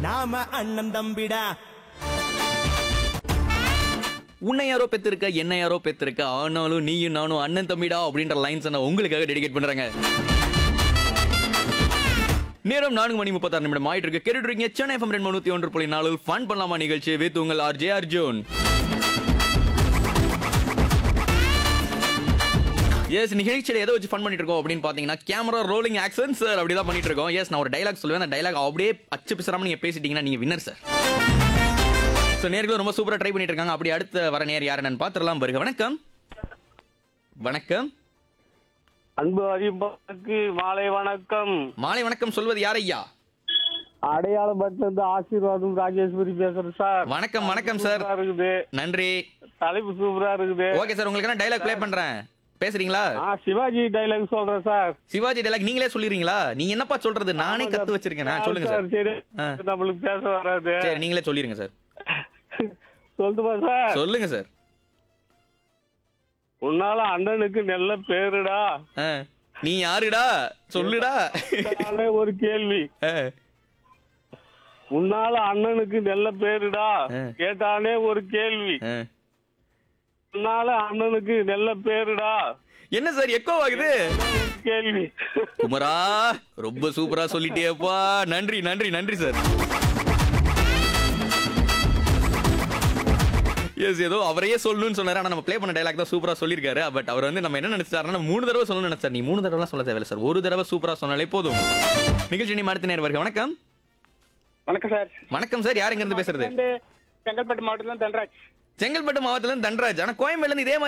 நாம அண்ணன் தம்பிடா உன்னை யாரோ பெத்திருக்க என்ன யாரோ பெத்திருக்க ஆனாலும் நீயும் நானும் அண்ணன் தம்பிடா அப்படின்ற லைன்ஸ் நான் உங்களுக்காக டெடிகேட் பண்றாங்க நேரம் நான்கு மணி முப்பத்தாறு நிமிடம் ஆயிட்டு இருக்கு கேட்டுட்டு இருக்கீங்க சென்னை எஃப்எம் ரெண்டு நூத்தி ஒன்று புள்ளி நாலு ஃபன் பண்ணலாமா நிகழ்ச்சி வித் உங்கள் ஆர்ஜே அர்ஜுன் எஸ் நிகழ்ச்சியில எதை வச்சு ஃபன் பண்ணிட்டு இருக்கோம் அப்படின்னு பாத்தீங்கன்னா கேமரா ரோலிங் ஆக்ஷன் சார் அப்படிதான் பண்ணிட்டு இருக்கோம் எஸ் நான் ஒரு டைலாக் சொல்லுவேன் அந்த டைலாக் அப்படியே அச்சு பிசராம நீங்க பேசிட்டீங்கன்னா நீங்க வின்னர் சார் ஸோ நேர்களும் ரொம்ப சூப்பரா ட்ரை பண்ணிட்டு இருக்காங்க அப்படி அடுத்த வர நேர் யார் என்னன்னு பாத்துடலாம் பாருங்க வணக்கம் வணக்கம் அன்பு அறிவிப்பாருக்கு மாலை வணக்கம் மாலை வணக்கம் சொல்வது யார் ஐயா அடையாளப்பட்டிலிருந்து ஆசீர்வாதம் ராஜேஸ்வரி பேசுறேன் சார் வணக்கம் வணக்கம் சார் சூப்பரா இருக்குது நன்றி தலைப்பு சூப்பரா இருக்குது ஓகே சார் உங்களுக்கு டைலாக் ப்ளே பண்றேன் பேசுறீங்களா ஆ சிவாஜி டைலாக் சொல்றேன் சார் சிவாஜி டைலாக் நீங்களே சொல்லிடுறீங்களா நீங்க என்னப்பா சொல்றது நானே கத்து வச்சிருக்கேன் ஆ, சொல்லுங்க சார் சரி ஆ. நம்மளுக்கு பேச வராது சரி நீங்களே சொல்லிருங்க சார் சொல்லுமா சார் சொல்லுங்க சார் உன்னால அண்ணனுக்கு நல்ல பேருடா ஆ, நீ யாருடா சொல்லுடா கேட்டாலே ஒரு கேள்வி ஆ, உன்னால அண்ணனுக்கு நல்ல பேருடா ஆ. கேட்டானே ஒரு கேள்வி ஆ. உன்னால அண்ணனுக்கு நல்ல பேருடா என்ன சார் எக்கோ ஆகுது கேள்வி குமரா ரொம்ப சூப்பரா சொல்லிட்டியேப்பா நன்றி நன்றி நன்றி சார் எஸ் ஏதோ அவரையே சொல்லணும்னு சொன்னாரு ஆனா நம்ம ப்ளே பண்ண டைலாக் தான் சூப்பரா சொல்லியிருக்காரு பட் அவர் வந்து நம்ம என்ன நினைச்சாருன்னா மூணு தடவை சொல்லணும்னு நினைச்சார் நீ மூணு தடவை சொல்ல தேவையில்ல சார் ஒரு தடவை சூப்பரா சொன்னாலே போதும் நிகழ்ச்சி நீ அடுத்த நேரம் வருக வணக்கம் வணக்கம் சார் வணக்கம் சார் யார் இங்க இருந்து பேசுறது செங்கல்பட்டு மாவட்டத்துல தன்ராஜ் செங்கல்பட்டு மாவட்டத்துல இருந்து தன்ராஜ் ஆனா கோயம்பேடுல இருந்து இதே மாதிரி